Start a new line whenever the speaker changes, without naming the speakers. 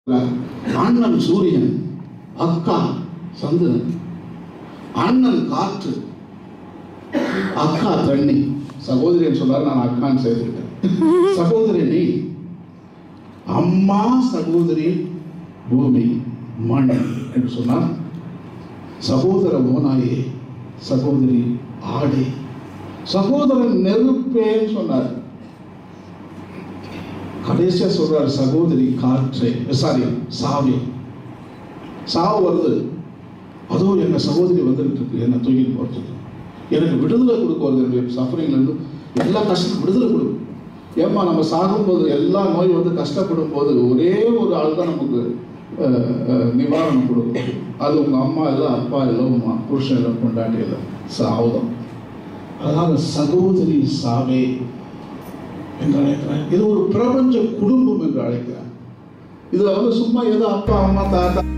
அண்ணன் சூரியன் அக்கா சந்திரன் அண்ணன் காற்று அக்கா தண்ணி சகோதரின்னு சொன்னார் நான் அக்கான்னு சேர்த்துக்கிட்டேன் சகோதரி நீ அம்மா சகோதரி பூமி மண் என்று சொன்னார் சகோதர ஓனாயே சகோதரி ஆடே சகோதரன் நெருப்பேன்னு சொன்னார் கடைசியா சொல்றாரு சகோதரி காற்றே சாரி சாவி சாவு வருது அதோ எங்க சகோதரி வந்துகிட்டு இருக்கு என்ன தூக்கிட்டு போறதுக்கு எனக்கு விடுதலை கொடுக்க வருது என்னுடைய சஃபரிங்ல இருந்து எல்லா கஷ்டம் விடுதலை கொடுக்கும் ஏம்மா நம்ம சாகும்போது எல்லா நோய் வந்து கஷ்டப்படும் போது ஒரே ஒரு ஆள் தான் நமக்கு அஹ், அஹ், நிவாரணம் கொடுக்கும் அது உங்க அம்மா இல்லை அப்பா இல்லை உங்க புருஷன் இல்லை கொண்டாட்டி இல்லை சாவுதான் அதாவது சகோதரி சாவே என்று அழைக்கிறார் இது ஒரு பிரபஞ்ச குடும்பம் என்று அழைக்கிறார் இதுல வந்து சும்மா ஏதோ அப்பா அம்மா தாத்தா